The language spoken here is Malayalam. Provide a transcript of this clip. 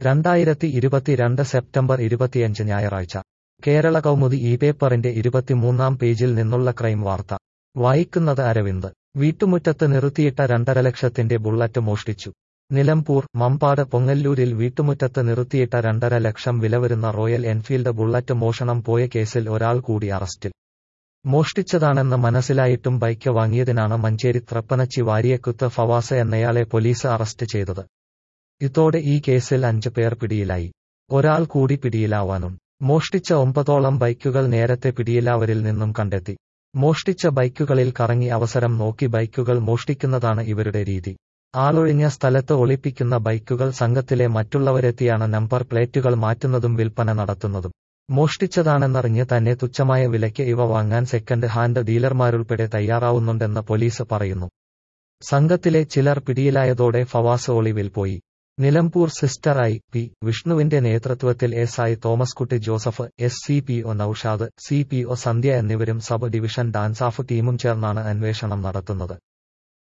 രണ്ടായിരത്തി ഇരുപത്തിരണ്ട് സെപ്റ്റംബർ ഇരുപത്തിയഞ്ച് ഞായറാഴ്ച കേരള കൗമുദി ഈ പേപ്പറിന്റെ ഇരുപത്തിമൂന്നാം പേജിൽ നിന്നുള്ള ക്രൈം വാർത്ത വായിക്കുന്നത് അരവിന്ദ് വീട്ടുമുറ്റത്ത് നിർത്തിയിട്ട രണ്ടര ലക്ഷത്തിന്റെ ബുള്ളറ്റ് മോഷ്ടിച്ചു നിലമ്പൂർ മമ്പാട് പൊങ്ങല്ലൂരിൽ വീട്ടുമുറ്റത്ത് നിർത്തിയിട്ട രണ്ടര ലക്ഷം വില വരുന്ന റോയൽ എൻഫീൽഡ് ബുള്ളറ്റ് മോഷണം പോയ കേസിൽ ഒരാൾ കൂടി അറസ്റ്റിൽ മോഷ്ടിച്ചതാണെന്ന് മനസ്സിലായിട്ടും ബൈക്ക് വാങ്ങിയതിനാണ് മഞ്ചേരി ത്രപ്പനച്ചി വാരിയക്കുത്ത് ഫവാസ് എന്നയാളെ പോലീസ് അറസ്റ്റ് ചെയ്തത് ഇതോടെ ഈ കേസിൽ അഞ്ച് പേർ പിടിയിലായി ഒരാൾ കൂടി പിടിയിലാവാനുണ്ട് മോഷ്ടിച്ച ഒമ്പതോളം ബൈക്കുകൾ നേരത്തെ പിടിയിലാവരിൽ നിന്നും കണ്ടെത്തി മോഷ്ടിച്ച ബൈക്കുകളിൽ കറങ്ങി അവസരം നോക്കി ബൈക്കുകൾ മോഷ്ടിക്കുന്നതാണ് ഇവരുടെ രീതി ആളൊഴിഞ്ഞ സ്ഥലത്ത് ഒളിപ്പിക്കുന്ന ബൈക്കുകൾ സംഘത്തിലെ മറ്റുള്ളവരെത്തിയാണ് നമ്പർ പ്ലേറ്റുകൾ മാറ്റുന്നതും വിൽപ്പന നടത്തുന്നതും മോഷ്ടിച്ചതാണെന്നറിഞ്ഞ് തന്നെ തുച്ഛമായ വിലയ്ക്ക് ഇവ വാങ്ങാൻ സെക്കൻഡ് ഹാൻഡ് ഡീലർമാരുൾപ്പെടെ തയ്യാറാവുന്നുണ്ടെന്ന് പോലീസ് പറയുന്നു സംഘത്തിലെ ചിലർ പിടിയിലായതോടെ ഫവാസ് ഒളിവിൽ പോയി നിലമ്പൂർ സിസ്റ്റർ ഐ പി വിഷ്ണുവിന്റെ നേതൃത്വത്തിൽ S I Thomas Kutty Joseph S C P O Noushad C P O Sandhya എന്നിവരും സബ് ഡിവിഷൻ ഡാൻസാഫ് ടീമും ചേർന്നാണ് അന്വേഷണം നടത്തുന്നത്